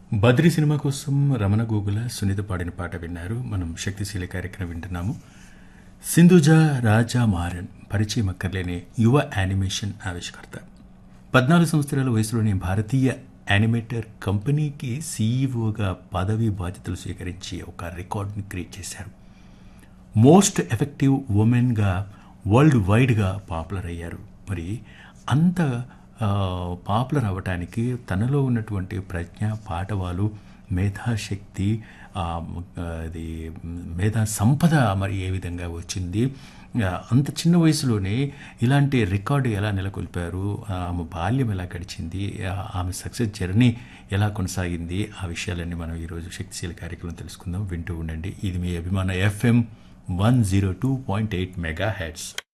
Badri cinema కోసం రమణ గోగుల సునీత పాడిన పాట విన్నారు మనం శక్తిశీల కార్యక్రమం వింటున్నాము సింధుజ రాజా మారన్ పరిచయం అక్కర్లేని యువ యానిమేషన్ ఆవిష్కర్త పద్నాలుగు సంవత్సరాల వయసులోనే భారతీయ యానిమేటర్ కంపెనీకి సీఈఓగా పదవి బాధ్యతలు స్వీకరించి ఒక రికార్డుని క్రియేట్ చేశారు మోస్ట్ ఎఫెక్టివ్ ఉమెన్గా వరల్డ్ వైడ్గా పాపులర్ అయ్యారు మరి అంత ఆ, పాపులర్ అవ్వటానికి తనలో ఉన్నటువంటి ప్రజ్ఞ పాటవాలు మేధాశక్తి ఆ, అది మేధా సంపద మరి ఏ విధంగా వచ్చింది ఆ, అంత చిన్న వయసులోనే ఇలాంటి రికార్డు ఎలా నెలకొల్పారు ఆ, ఆమె బాల్యం ఎలా గడిచింది ఆ, ఆమె సక్సెస్ జర్నీ ఎలా కొనసాగింది ఆ విషయాలన్నీ మనం ఈరోజు శక్తిశీల కార్యక్రమం తెలుసుకుందాం వింటూ ఉండండి ఇది మీ అభిమాన FM one zero two point eight mega heads